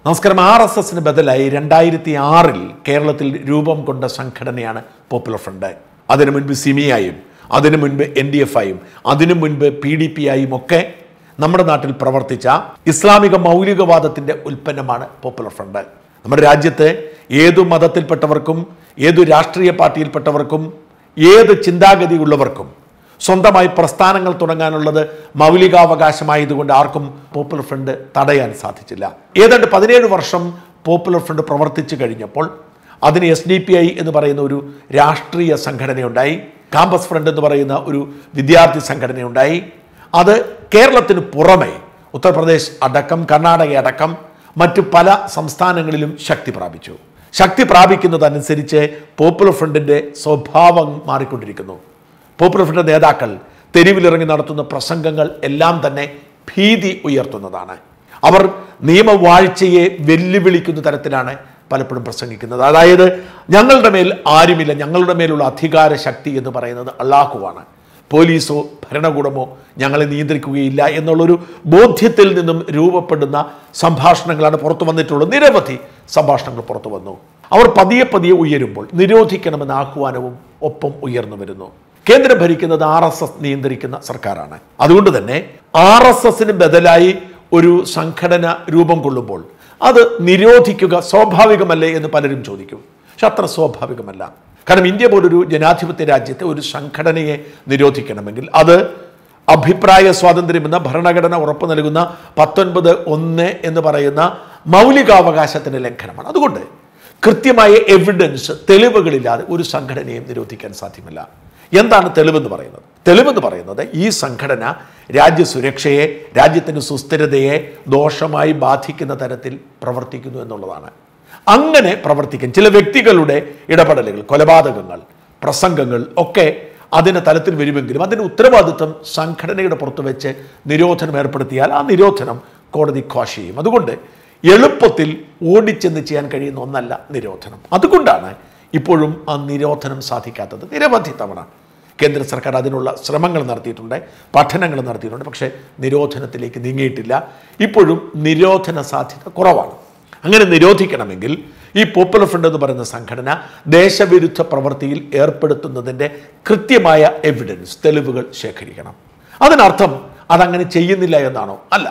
നമസ്കാരം R S എസിന് ബദലായി രണ്ടായിരത്തി ആറിൽ കേരളത്തിൽ രൂപം കൊണ്ട സംഘടനയാണ് പോപ്പുലർ ഫ്രണ്ട് അതിനു മുൻപ് സിമിയായും അതിനു മുൻപ് എൻ ഡി എഫ് ആയും അതിനു മുൻപ് പി ഡി പി ആയും ഒക്കെ നമ്മുടെ നാട്ടിൽ പ്രവർത്തിച്ച ഇസ്ലാമിക മൗലികവാദത്തിന്റെ ഉൽപ്പന്നമാണ് പോപ്പുലർ ഫ്രണ്ട് നമ്മുടെ രാജ്യത്ത് ഏതു മതത്തിൽപ്പെട്ടവർക്കും ഏതു രാഷ്ട്രീയ പാർട്ടിയിൽപ്പെട്ടവർക്കും ഏത് ചിന്താഗതിയുള്ളവർക്കും സ്വന്തമായി പ്രസ്ഥാനങ്ങൾ തുടങ്ങാനുള്ളത് മൗലികാവകാശമായതുകൊണ്ട് ആർക്കും പോപ്പുലർ ഫ്രണ്ട് തടയാൻ സാധിച്ചില്ല ഏതാണ്ട് പതിനേഴ് വർഷം പോപ്പുലർ ഫ്രണ്ട് പ്രവർത്തിച്ചു കഴിഞ്ഞപ്പോൾ അതിന് എസ് ഡി പി ഐ എന്ന് പറയുന്ന ഒരു രാഷ്ട്രീയ സംഘടനയുണ്ടായി കാമ്പസ് ഫ്രണ്ട് എന്ന് പറയുന്ന ഒരു വിദ്യാർത്ഥി സംഘടനയുണ്ടായി അത് കേരളത്തിന് പുറമെ ഉത്തർപ്രദേശ് അടക്കം കർണാടക അടക്കം മറ്റു പല സംസ്ഥാനങ്ങളിലും ശക്തി പ്രാപിച്ചു ശക്തി പ്രാപിക്കുന്നതനുസരിച്ച് പോപ്പുലർ ഫ്രണ്ടിന്റെ സ്വഭാവം മാറിക്കൊണ്ടിരിക്കുന്നു പോപ്പുലർ ഫ്രണ്ട് നേതാക്കൾ തെരുവിലിറങ്ങി നടത്തുന്ന പ്രസംഗങ്ങൾ എല്ലാം തന്നെ ഭീതി ഉയർത്തുന്നതാണ് അവർ നിയമവാഴ്ചയെ വെല്ലുവിളിക്കുന്ന തരത്തിലാണ് പലപ്പോഴും പ്രസംഗിക്കുന്നത് അതായത് ഞങ്ങളുടെ മേൽ ആരുമില്ല ഞങ്ങളുടെ മേലുള്ള അധികാര ശക്തി എന്ന് പറയുന്നത് അള്ളാഹുവാണ് പോലീസോ ഭരണകൂടമോ ഞങ്ങളെ നിയന്ത്രിക്കുകയില്ല എന്നുള്ളൊരു ബോധ്യത്തിൽ നിന്നും രൂപപ്പെടുന്ന സംഭാഷണങ്ങളാണ് പുറത്തു വന്നിട്ടുള്ളത് നിരവധി സംഭാഷണങ്ങൾ പുറത്തു വന്നു അവർ പതിയെ പതിയെ ഉയരുമ്പോൾ നിരോധിക്കണമെന്ന ആഹ്വാനവും ഒപ്പം ഉയർന്നു വരുന്നു കേന്ദ്രം ഭരിക്കുന്നത് ആർ എസ് എസ് നിയന്ത്രിക്കുന്ന സർക്കാരാണ് അതുകൊണ്ട് തന്നെ ആർ എസ് എസിന് ബദലായി ഒരു സംഘടന രൂപം കൊള്ളുമ്പോൾ അത് നിരോധിക്കുക സ്വാഭാവികമല്ലേ എന്ന് പലരും ചോദിക്കും പക്ഷെ അത്ര സ്വാഭാവികമല്ല കാരണം ഇന്ത്യ പോലൊരു ജനാധിപത്യ രാജ്യത്തെ ഒരു സംഘടനയെ നിരോധിക്കണമെങ്കിൽ അത് അഭിപ്രായ സ്വാതന്ത്ര്യം എന്ന ഭരണഘടന ഉറപ്പു നൽകുന്ന പത്തൊൻപത് ഒന്ന് എന്ന് പറയുന്ന മൗലികാവകാശത്തിന്റെ ലംഘനമാണ് അതുകൊണ്ട് കൃത്യമായ എവിഡൻസ് തെളിവുകളില്ലാതെ ഒരു സംഘടനയും നിരോധിക്കാൻ സാധ്യമല്ല എന്താണ് തെളിവെന്ന് പറയുന്നത് തെളിവെന്ന് പറയുന്നത് ഈ സംഘടന രാജ്യസുരക്ഷയെ രാജ്യത്തിൻ്റെ സുസ്ഥിരതയെ ദോഷമായി ബാധിക്കുന്ന തരത്തിൽ പ്രവർത്തിക്കുന്നു എന്നുള്ളതാണ് അങ്ങനെ പ്രവർത്തിക്കാൻ ചില വ്യക്തികളുടെ ഇടപെടലുകൾ കൊലപാതകങ്ങൾ പ്രസംഗങ്ങൾ ഒക്കെ അതിന് തലത്തിൽ വരുമെങ്കിലും അതിൻ്റെ ഉത്തരവാദിത്വം സംഘടനയുടെ പുറത്ത് വെച്ച് നിരോധനം ഏർപ്പെടുത്തിയാൽ ആ നിരോധനം കോടതി ക്വാഷ് ചെയ്യും അതുകൊണ്ട് എളുപ്പത്തിൽ ഓടിച്ചെന്ന് ചെയ്യാൻ കഴിയുന്ന ഒന്നല്ല നിരോധനം അതുകൊണ്ടാണ് ഇപ്പോഴും ആ നിരോധനം സാധിക്കാത്തത് നിരവധി തവണ കേന്ദ്ര സർക്കാർ അതിനുള്ള ശ്രമങ്ങൾ നടത്തിയിട്ടുണ്ട് പഠനങ്ങൾ നടത്തിയിട്ടുണ്ട് പക്ഷേ നിരോധനത്തിലേക്ക് നീങ്ങിയിട്ടില്ല ഇപ്പോഴും നിരോധന സാധ്യത കുറവാണ് അങ്ങനെ നിരോധിക്കണമെങ്കിൽ ഈ പോപ്പുലർ ഫ്രണ്ട് എന്ന് പറയുന്ന സംഘടന ദേശവിരുദ്ധ പ്രവൃത്തിയിൽ ഏർപ്പെടുത്തുന്നതിൻ്റെ കൃത്യമായ എവിഡൻസ് തെളിവുകൾ ശേഖരിക്കണം അതിനർത്ഥം അതങ്ങനെ ചെയ്യുന്നില്ല എന്നാണോ അല്ല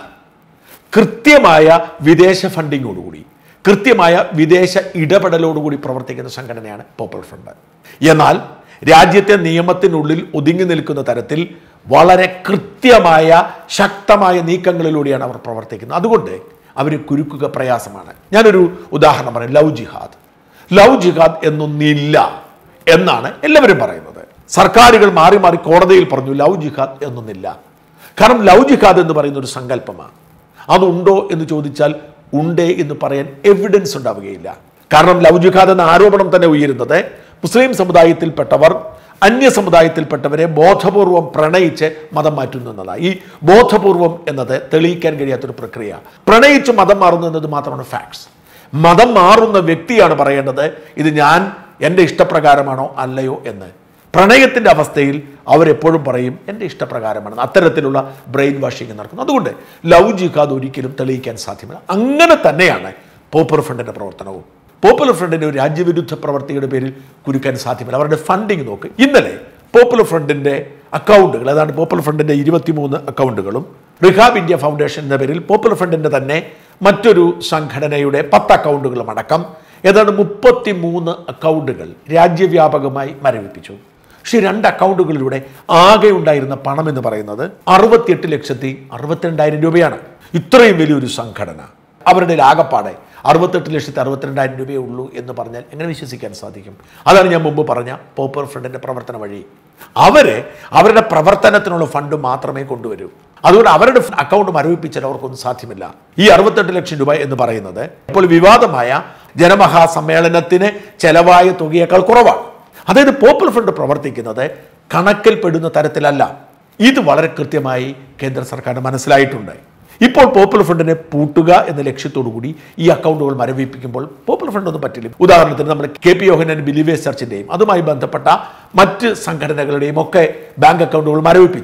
കൃത്യമായ വിദേശ ഫണ്ടിങ്ങോടുകൂടി കൃത്യമായ വിദേശ ഇടപെടലോടുകൂടി പ്രവർത്തിക്കുന്ന സംഘടനയാണ് പോപ്പുലർ ഫ്രണ്ട് എന്നാൽ രാജ്യത്തെ നിയമത്തിനുള്ളിൽ ഒതുങ്ങി നിൽക്കുന്ന തരത്തിൽ വളരെ കൃത്യമായ ശക്തമായ നീക്കങ്ങളിലൂടെയാണ് അവർ പ്രവർത്തിക്കുന്നത് അതുകൊണ്ട് അവർ കുരുക്കുക പ്രയാസമാണ് ഞാനൊരു ഉദാഹരണം പറയാം ലവ് ജിഹാദ് ലവ് ജിഹാദ് എന്നൊന്നില്ല എന്നാണ് എല്ലാവരും പറയുന്നത് സർക്കാരുകൾ മാറി മാറി കോടതിയിൽ പറഞ്ഞു ലവ് ജിഹാദ് എന്നൊന്നില്ല കാരണം ലവ് ജിഹാദ് എന്ന് പറയുന്ന ഒരു സങ്കല്പമാണ് അതുണ്ടോ എന്ന് ചോദിച്ചാൽ ഉണ്ടേ എന്ന് പറയാൻ എവിഡൻസ് ഉണ്ടാവുകയില്ല കാരണം ലവ് ജിഹാദ് എന്ന ആരോപണം തന്നെ ഉയരുന്നത് മുസ്ലിം സമുദായത്തിൽപ്പെട്ടവർ അന്യ സമുദായത്തിൽപ്പെട്ടവരെ ബോധപൂർവം പ്രണയിച്ച് മതം മാറ്റുന്നു എന്നതാണ് ഈ ബോധപൂർവം എന്നത് തെളിയിക്കാൻ കഴിയാത്തൊരു പ്രക്രിയ പ്രണയിച്ച് മതം മാറുന്നു എന്നത് മാത്രമാണ് ഫാക്ട്സ് മതം മാറുന്ന വ്യക്തിയാണ് പറയേണ്ടത് ഇത് ഞാൻ എൻ്റെ ഇഷ്ടപ്രകാരമാണോ അല്ലയോ എന്ന് പ്രണയത്തിൻ്റെ അവസ്ഥയിൽ അവരെപ്പോഴും പറയും എൻ്റെ ഇഷ്ടപ്രകാരമാണ് അത്തരത്തിലുള്ള ബ്രെയിൻ വാഷിംഗ് നടക്കുന്നത് അതുകൊണ്ട് ലവ് ജിഹാദ് ഒരിക്കലും തെളിയിക്കാൻ സാധ്യമല്ല അങ്ങനെ തന്നെയാണ് പോപ്പുലർ ഫ്രണ്ടിൻ്റെ പ്രവർത്തനവും പോപ്പുലർ ഫ്രണ്ടിൻ്റെ ഒരു രാജ്യവിരുദ്ധ പ്രവർത്തിയുടെ പേരിൽ കുരുക്കാൻ സാധ്യമല്ല അവരുടെ ഫണ്ടിങ് നോക്ക് ഇന്നലെ പോപ്പുലർ ഫ്രണ്ടിൻ്റെ അക്കൗണ്ടുകൾ അതാണ് പോപ്പുലർ ഫ്രണ്ടിൻ്റെ ഇരുപത്തിമൂന്ന് അക്കൗണ്ടുകളും റിഹാബ് ഇന്ത്യ ഫൗണ്ടേഷൻ എന്ന പേരിൽ പോപ്പുലർ ഫ്രണ്ടിൻ്റെ തന്നെ മറ്റൊരു സംഘടനയുടെ പത്ത് അക്കൗണ്ടുകളും അടക്കം ഏതാണ്ട് മുപ്പത്തി മൂന്ന് അക്കൗണ്ടുകൾ രാജ്യവ്യാപകമായി മരവിപ്പിച്ചു പക്ഷേ രണ്ട് അക്കൗണ്ടുകളിലൂടെ ആകെ ഉണ്ടായിരുന്ന പണം എന്ന് പറയുന്നത് അറുപത്തിയെട്ട് ലക്ഷത്തി അറുപത്തിരണ്ടായിരം രൂപയാണ് ഇത്രയും വലിയൊരു സംഘടന അവരുടെ ആകപ്പാടെ അറുപത്തെട്ട് ലക്ഷത്തി അറുപത്തിരണ്ടായിരം രൂപയേ ഉള്ളൂ എന്ന് പറഞ്ഞാൽ എങ്ങനെ വിശ്വസിക്കാൻ സാധിക്കും അതാണ് ഞാൻ മുമ്പ് പറഞ്ഞ പോപ്പുലർ ഫ്രണ്ടിന്റെ പ്രവർത്തന വഴി അവര് അവരുടെ പ്രവർത്തനത്തിനുള്ള ഫണ്ട് മാത്രമേ കൊണ്ടുവരൂ അതുകൊണ്ട് അവരുടെ അക്കൗണ്ട് മരവിപ്പിച്ചാൽ അവർക്കൊന്നും സാധ്യമല്ല ഈ അറുപത്തെട്ട് ലക്ഷം രൂപ എന്ന് പറയുന്നത് ഇപ്പോൾ വിവാദമായ ജനമഹാസമ്മേളനത്തിന് ചെലവായ തുകയേക്കാൾ കുറവാണ് അതായത് പോപ്പുലർ ഫ്രണ്ട് പ്രവർത്തിക്കുന്നത് കണക്കിൽപ്പെടുന്ന തരത്തിലല്ല ഇത് വളരെ കൃത്യമായി കേന്ദ്ര സർക്കാരിന് മനസ്സിലായിട്ടുണ്ട് ഇപ്പോൾ പോപ്പുലർ ഫ്രണ്ടിനെ പൂട്ടുക എന്ന ലക്ഷ്യത്തോടു കൂടി ഈ അക്കൗണ്ടുകൾ മരവിപ്പിക്കുമ്പോൾ പോപ്പുലർ ഫ്രണ്ട് ഒന്നും പറ്റില്ല ഉദാഹരണത്തിന് നമ്മൾ കെ പി യോഹനൻ ബിലീവേഴ്സ് ചർച്ചിൻ്റെയും അതുമായി ബന്ധപ്പെട്ട മറ്റ് സംഘടനകളുടെയും ഒക്കെ ബാങ്ക് അക്കൗണ്ടുകൾ മരവിപ്പിച്ചിരുന്നു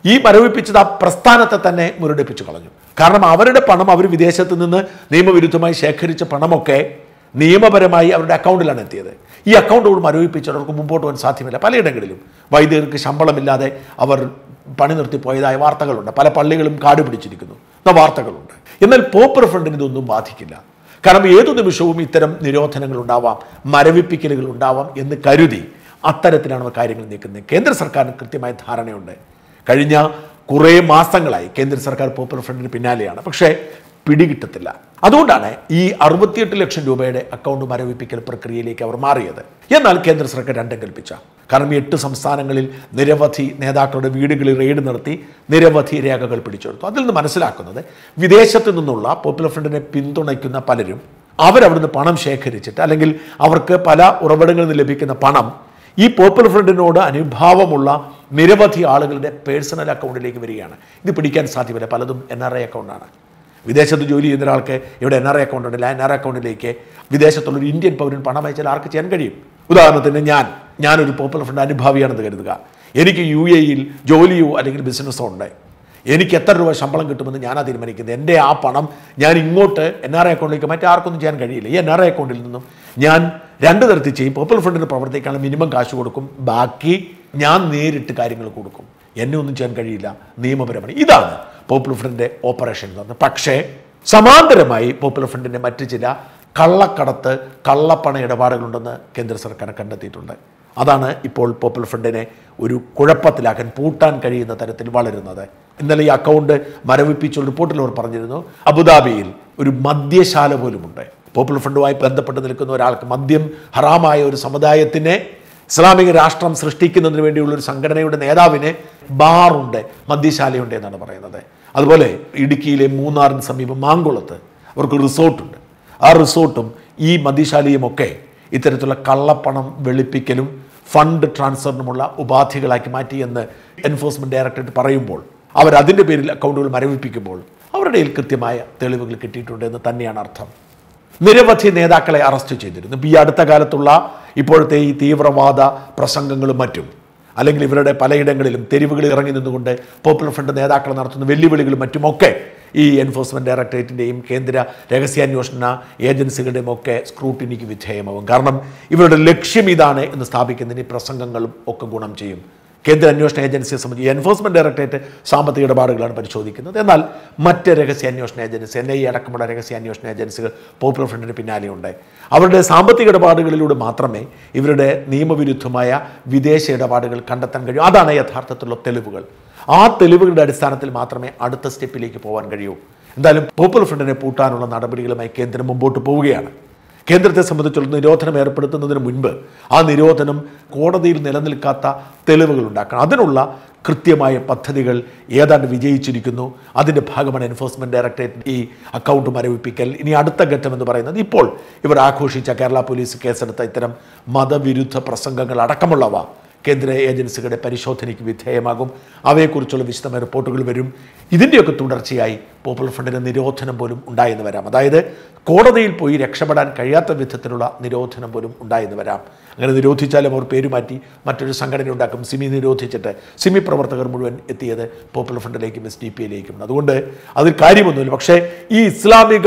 ഈ മരവിപ്പിച്ചത് ആ പ്രസ്ഥാനത്തെ തന്നെ മുരടിപ്പിച്ചു കളഞ്ഞു കാരണം അവരുടെ പണം അവർ വിദേശത്ത് നിന്ന് നിയമവിരുദ്ധമായി ശേഖരിച്ച പണമൊക്കെ നിയമപരമായി അവരുടെ അക്കൗണ്ടിലാണ് എത്തിയത് ഈ അക്കൗണ്ടുകൾ മരവിപ്പിച്ചവർക്ക് മുമ്പോട്ട് പോകാൻ സാധ്യമല്ല പലയിടങ്ങളിലും വൈദികർക്ക് ശമ്പളമില്ലാതെ അവർ പണി നിർത്തിപ്പോയതായ വാർത്തകളുണ്ട് പല പള്ളികളും കാട് പിടിച്ചിരിക്കുന്നു എന്ന വാർത്തകളുണ്ട് എന്നാൽ പോപ്പർ ഫ്രണ്ടിന് ഇതൊന്നും ബാധിക്കില്ല കാരണം ഏതു നിമിഷവും ഇത്തരം നിരോധനങ്ങൾ ഉണ്ടാവാം മരവിപ്പിക്കലുകൾ ഉണ്ടാവാം എന്ന് കരുതി അത്തരത്തിലാണ് അവർ കാര്യങ്ങൾ നീക്കുന്നത് കേന്ദ്ര സർക്കാരിന് കൃത്യമായ ധാരണയുണ്ട് കഴിഞ്ഞ കുറേ മാസങ്ങളായി കേന്ദ്ര സർക്കാർ പോപ്പുലർ ഫ്രണ്ടിന് പിന്നാലെയാണ് പക്ഷേ പിടികിട്ടത്തില്ല അതുകൊണ്ടാണ് ഈ അറുപത്തിയെട്ട് ലക്ഷം രൂപയുടെ അക്കൗണ്ട് മരവിപ്പിക്കൽ പ്രക്രിയയിലേക്ക് അവർ മാറിയത് എന്നാൽ കേന്ദ്ര സർക്കാർ രണ്ടും കൽപ്പിച്ച കാരണം ഈ എട്ട് സംസ്ഥാനങ്ങളിൽ നിരവധി നേതാക്കളുടെ വീടുകളിൽ റെയ്ഡ് നടത്തി നിരവധി രേഖകൾ പിടിച്ചെടുത്തു അതിൽ നിന്ന് മനസ്സിലാക്കുന്നത് വിദേശത്ത് നിന്നുള്ള പോപ്പുലർ ഫ്രണ്ടിനെ പിന്തുണയ്ക്കുന്ന പലരും അവരവിടുന്ന് പണം ശേഖരിച്ചിട്ട് അല്ലെങ്കിൽ അവർക്ക് പല ഉറവിടങ്ങളിൽ നിന്ന് ലഭിക്കുന്ന പണം ഈ പോപ്പുലർ ഫ്രണ്ടിനോട് അനുഭാവമുള്ള നിരവധി ആളുകളുടെ പേഴ്സണൽ അക്കൗണ്ടിലേക്ക് വരികയാണ് ഇത് പിടിക്കാൻ സാധ്യമല്ല പലതും എൻ ആർ ഐ അക്കൗണ്ടാണ് വിദേശത്ത് ജോലി ചെയ്യുന്ന ഒരാൾക്ക് ഇവിടെ എൻ ആർ ഐ അക്കൗണ്ട് ഉണ്ടല്ല എൻ ആർ ഐ അക്കൗണ്ടിലേക്ക് വിദേശത്തുള്ള ഒരു ഇന്ത്യൻ പൗരൻ പണം അയച്ചാൽ ആർക്ക് ചെയ്യാൻ കഴിയും ഉദാഹരണത്തിന് ഞാൻ ഞാനൊരു പോപ്പുലർ ഫ്രണ്ട് അനുഭാവിയാണെന്ന് കരുതുക എനിക്ക് യു എയിൽ ജോലിയോ അല്ലെങ്കിൽ ബിസിനസ്സോ ഉണ്ട് എനിക്ക് എത്ര രൂപ ശമ്പളം കിട്ടുമെന്ന് ഞാനാ തീരുമാനിക്കുന്നത് എൻ്റെ ആ പണം ഞാൻ ഇങ്ങോട്ട് എൻ ആർ ഐ അക്കൗണ്ടിലേക്ക് മറ്റാർക്കൊന്നും ചെയ്യാൻ കഴിയില്ല ഈ എൻ ആർ ഐ അക്കൗണ്ടിൽ നിന്നും ഞാൻ രണ്ട് തരത്തിൽ ചെയ്യും പോപ്പുലർ ഫ്രണ്ടിന് പ്രവർത്തിക്കാനുള്ള മിനിമം കാശ് കൊടുക്കും ബാക്കി ഞാൻ നേരിട്ട് കാര്യങ്ങൾ കൊടുക്കും എന്നെ ഒന്നും ചെയ്യാൻ കഴിയില്ല നിയമപരമാണ് ഇതാണ് പോപ്പുലർ ഫ്രണ്ടിൻ്റെ ഓപ്പറേഷൻ എന്ന് പറഞ്ഞത് പക്ഷേ സമാന്തരമായി പോപ്പുലർ ഫ്രണ്ടിൻ്റെ മറ്റ് ചില കള്ളക്കടത്ത് കള്ളപ്പണ ഇടപാടുകളുണ്ടെന്ന് കേന്ദ്ര സർക്കാർ കണ്ടെത്തിയിട്ടുണ്ട് അതാണ് ഇപ്പോൾ പോപ്പുലർ ഫ്രണ്ടിനെ ഒരു കുഴപ്പത്തിലാക്കാൻ പൂട്ടാൻ കഴിയുന്ന തരത്തിൽ വളരുന്നത് ഇന്നലെ ഈ അക്കൗണ്ട് മരവിപ്പിച്ച റിപ്പോർട്ടിൽ അവർ പറഞ്ഞിരുന്നു അബുദാബിയിൽ ഒരു മദ്യശാല പോലുമുണ്ട് പോപ്പുലർ ഫ്രണ്ടുമായി ബന്ധപ്പെട്ട് നിൽക്കുന്ന ഒരാൾക്ക് മദ്യം ഹറാമായ ഒരു സമുദായത്തിനെ ഇസ്ലാമിക രാഷ്ട്രം സൃഷ്ടിക്കുന്നതിന് വേണ്ടിയുള്ള ഒരു സംഘടനയുടെ നേതാവിന് ബാറുണ്ട് മദ്യശാലയുണ്ട് എന്നാണ് പറയുന്നത് അതുപോലെ ഇടുക്കിയിലെ മൂന്നാറിന് സമീപം മാങ്കുളത്ത് അവർക്ക് റിസോർട്ടുണ്ട് ആ റിസോർട്ടും ഈ മദ്യശാലയും ഒക്കെ ഇത്തരത്തിലുള്ള കള്ളപ്പണം വെളുപ്പിക്കലും ഫണ്ട് ട്രാൻസ്ഫറിനുമുള്ള ഉപാധികളാക്കി മാറ്റി എന്ന് എൻഫോഴ്സ്മെന്റ് ഡയറക്ടറേറ്റ് പറയുമ്പോൾ അവർ അതിൻ്റെ പേരിൽ അക്കൗണ്ടുകൾ മരവിപ്പിക്കുമ്പോൾ അവരുടെ കയ്യിൽ കൃത്യമായ തെളിവുകൾ കിട്ടിയിട്ടുണ്ട് എന്ന് തന്നെയാണ് അർത്ഥം നിരവധി നേതാക്കളെ അറസ്റ്റ് ചെയ്തിരുന്നു ഇപ്പം ഈ അടുത്ത കാലത്തുള്ള ഇപ്പോഴത്തെ ഈ തീവ്രവാദ പ്രസംഗങ്ങളും മറ്റും അല്ലെങ്കിൽ ഇവരുടെ പലയിടങ്ങളിലും തെരുവുകളിൽ ഇറങ്ങി നിന്നുകൊണ്ട് പോപ്പുലർ ഫ്രണ്ട് നേതാക്കൾ നടത്തുന്ന വെല്ലുവിളികളും മറ്റുമൊക്കെ ഈ എൻഫോഴ്സ്മെന്റ് ഡയറക്ടറേറ്റിൻ്റെയും കേന്ദ്ര രഹസ്യാന്വേഷണ ഏജൻസികളുടെയും ഒക്കെ സ്ക്രൂട്ടിനിക്ക് വിധേയമാവും കാരണം ഇവരുടെ ലക്ഷ്യം ഇതാണ് എന്ന് സ്ഥാപിക്കുന്നതിന് ഈ പ്രസംഗങ്ങളും ഒക്കെ ഗുണം ചെയ്യും കേന്ദ്ര അന്വേഷണ ഏജൻസിയെ സംബന്ധിച്ച് എൻഫോഴ്സ്മെന്റ് ഡയറക്ടറേറ്റ് സാമ്പത്തിക ഇടപാടുകളാണ് പരിശോധിക്കുന്നത് എന്നാൽ മറ്റ് രഹസ്യാന്വേഷണ ഏജൻസി എൻ ഐ അടക്കമുള്ള രഹസ്യാന്വേഷണ ഏജൻസികൾ പോപ്പുലർ ഫ്രണ്ടിന് പിന്നാലെയുണ്ട് അവരുടെ സാമ്പത്തിക ഇടപാടുകളിലൂടെ മാത്രമേ ഇവരുടെ നിയമവിരുദ്ധമായ വിദേശ ഇടപാടുകൾ കണ്ടെത്താൻ കഴിയൂ അതാണ് യഥാർത്ഥത്തിലുള്ള തെളിവുകൾ ആ തെളിവുകളുടെ അടിസ്ഥാനത്തിൽ മാത്രമേ അടുത്ത സ്റ്റെപ്പിലേക്ക് പോകാൻ കഴിയൂ എന്തായാലും പോപ്പുലർ ഫ്രണ്ടിനെ പൂട്ടാനുള്ള നടപടികളുമായി കേന്ദ്രം മുമ്പോട്ട് പോവുകയാണ് കേന്ദ്രത്തെ സംബന്ധിച്ചുള്ള നിരോധനം ഏർപ്പെടുത്തുന്നതിന് മുൻപ് ആ നിരോധനം കോടതിയിൽ നിലനിൽക്കാത്ത തെളിവുകൾ ഉണ്ടാക്കണം അതിനുള്ള കൃത്യമായ പദ്ധതികൾ ഏതാണ്ട് വിജയിച്ചിരിക്കുന്നു അതിൻ്റെ ഭാഗമാണ് എൻഫോഴ്സ്മെന്റ് ഡയറക്ടറേറ്റ് ഈ അക്കൗണ്ട് മരവിപ്പിക്കൽ ഇനി അടുത്ത ഘട്ടം എന്ന് പറയുന്നത് ഇപ്പോൾ ഇവർ ആഘോഷിച്ച കേരള പോലീസ് കേസെടുത്ത ഇത്തരം മതവിരുദ്ധ പ്രസംഗങ്ങൾ അടക്കമുള്ളവ കേന്ദ്ര ഏജൻസികളുടെ പരിശോധനയ്ക്ക് വിധേയമാകും അവയെക്കുറിച്ചുള്ള വിശദമായ റിപ്പോർട്ടുകൾ വരും ഇതിൻ്റെയൊക്കെ തുടർച്ചയായി പോപ്പുലർ ഫ്രണ്ടിന് നിരോധനം പോലും ഉണ്ടായെന്ന് വരാം അതായത് കോടതിയിൽ പോയി രക്ഷപ്പെടാൻ കഴിയാത്ത വിധത്തിലുള്ള നിരോധനം പോലും ഉണ്ടായെന്ന് വരാം അങ്ങനെ നിരോധിച്ചാലും അവർ പേര് മാറ്റി മറ്റൊരു സംഘടന ഉണ്ടാക്കും സിമി നിരോധിച്ചിട്ട് സിമി പ്രവർത്തകർ മുഴുവൻ എത്തിയത് പോപ്പുലർ ഫ്രണ്ടിലേക്കും എസ് ഡി പി യിലേക്കും അതുകൊണ്ട് അതിൽ കാര്യമൊന്നുമില്ല പക്ഷേ ഈ ഇസ്ലാമിക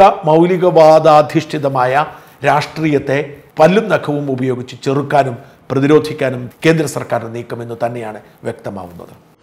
മൗലികവാദാധിഷ്ഠിതമായ രാഷ്ട്രീയത്തെ പല്ലും നഖവും ഉപയോഗിച്ച് ചെറുക്കാനും പ്രതിരോധിക്കാനും കേന്ദ്ര സർക്കാരിന്റെ നീക്കമെന്ന് തന്നെയാണ് വ്യക്തമാവുന്നത്